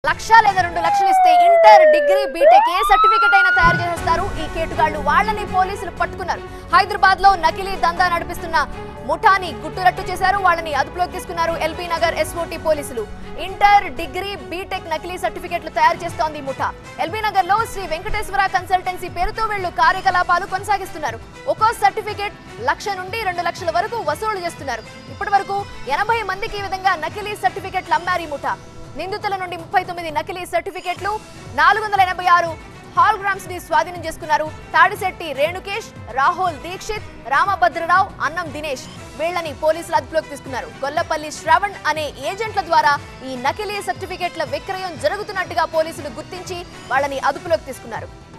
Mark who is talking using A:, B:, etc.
A: లక్ష లేదా రెండు లక్షలు ఇస్తే ఇంటర్ డిగ్రీ బీటెక్ ఏ సర్టిఫికెట్ అయినా తయారు చేసేస్తారు ఈ కేటుగాళ్లు వాళ్ళని పోలీసులు పట్టుకున్నారు హైదరాబాద్ లో నకిలీ దందా నడిపిస్తున్న ముఠాని గుట్టురట్టు చేశారు వాళ్ళని అదుపులోకి తీసుకున్నారు ఎల్బీ నగర్ ఎస్ఓటి పోలీసులు ఇంటర్ డిగ్రీ బీటెక్ నకిలీ సర్టిఫికెట్లు తయారు చేస్తోంది ఈ ముఠా ఎల్బీ నగర్ లో శ్రీ వెంకటేశ్వర కన్సల్టెన్సీ పేరుతో వీళ్ళు కార్యకలాపాలు కొనసాగిస్తున్నారు ఒక్కో సర్టిఫికెట్ లక్ష నుండి రెండు లక్షల వరకు వసూలు చేస్తున్నారు ఇప్పటి వరకు ఎనభై మందికి ఈ విధంగా నకిలీ సర్టిఫికెట్లు అమ్మారు ఈ ముఠా నిందితుల నుండి ముప్పై తొమ్మిది నకిలీ సర్టిఫికెట్లు నాలుగు వందల ఎనభై ఆరు హాల్గ్రామ్స్ ని స్వాధీనం చేసుకున్నారు తాడిశెట్టి రేణుకేష్ రాహుల్ దీక్షిత్ రామభద్రరావు అన్నం దినేష్ వీళ్ళని పోలీసులు అదుపులోకి తీసుకున్నారు గొల్లపల్లి శ్రవణ్ అనే ఏజెంట్ల ద్వారా ఈ నకిలీ సర్టిఫికెట్ల విక్రయం జరుగుతున్నట్టుగా పోలీసులు గుర్తించి వాళ్ళని అదుపులోకి తీసుకున్నారు